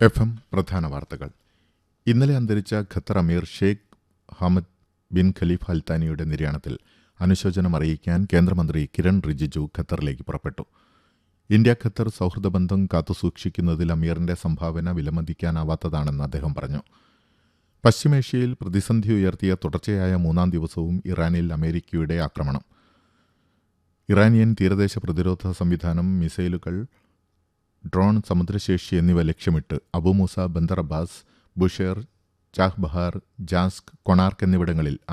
F M പ്രധാന വാർത്തകൾ ഇന്നലെ അന്തരിച്ച ഖത്തർ അമീർ ഷെയ്ഖ് ഹമദ് ബിൻ ഖലീഫ് അൽത്താനിയുടെ നിര്യാണത്തിൽ അനുശോചനം അറിയിക്കാൻ കേന്ദ്രമന്ത്രി കിരൺ റിജിജു ഖത്തറിലേക്ക് പുറപ്പെട്ടു ഇന്ത്യ ഖത്തർ സൗഹൃദ ബന്ധം കാത്തുസൂക്ഷിക്കുന്നതിൽ അമീറിന്റെ സംഭാവന വിലമതിക്കാനാവാത്തതാണെന്ന് അദ്ദേഹം പറഞ്ഞു പശ്ചിമേഷ്യയിൽ പ്രതിസന്ധി ഉയർത്തിയ തുടർച്ചയായ മൂന്നാം ദിവസവും ഇറാനിൽ അമേരിക്കയുടെ ആക്രമണം ഇറാനിയൻ തീരദേശ പ്രതിരോധ സംവിധാനം മിസൈലുകൾ ഡ്രോൺ സമുദ്രശേഷി എന്നിവ ലക്ഷ്യമിട്ട് Abu Musa Bandar Abbas Bushehr Chabahar Jask Konarak എന്നിവിടങ്ങളിൽ